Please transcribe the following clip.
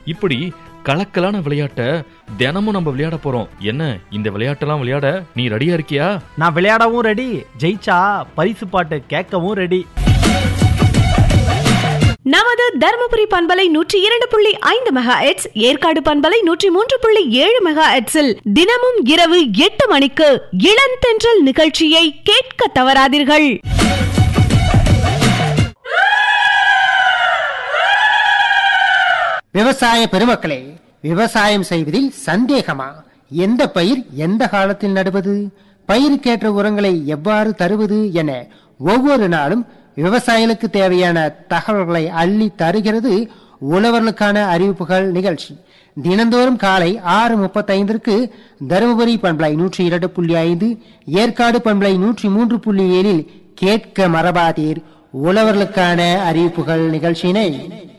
இப்படி கலக்கலான விளையாட்டை தினமும் நம்ம விளையாட போறோம் என்ன இந்த விளையாட்டெல்லாம் விளையாட நீ ரெடியா இருக்கியா நான் விளையாடவும் ரெடி ஜெயிச்சா பரிசு பாட்டு கேட்கவும் ரெடி நமது தருமபுரி பண்பலை நூற்றி இரண்டு புள்ளி ஐந்து மெகா எட்ஸ் ஏற்காடு பண்பலை நூற்றி மூன்று புள்ளி ஏழு மெகா எட்ஸில் தினமும் இரவு எட்டு மணிக்கு இளந்தென்றல் நிகழ்ச்சியை கேட்க தவறாதீர்கள் விவசாய பெருமக்களே விவசாயம் செய்வதில் சந்தேகமா எந்த பயிர் எந்த காலத்தில் நடுவது பயிருக்கேற்ற உரங்களை எவ்வாறு தருவது என ஒவ்வொரு நாளும் விவசாயிகளுக்கு தேவையான தகவல்களை அள்ளி தருகிறது உழவர்களுக்கான அறிவிப்புகள் நிகழ்ச்சி தினந்தோறும் காலை ஆறு முப்பத்தைந்திற்கு தருமபுரி பண்பலை நூற்றி இரண்டு புள்ளி ஐந்து ஏற்காடு பண்பலை நூற்றி மூன்று புள்ளி ஏழில் கேட்க மரபாதீர் உழவர்களுக்கான அறிவிப்புகள் நிகழ்ச்சியினை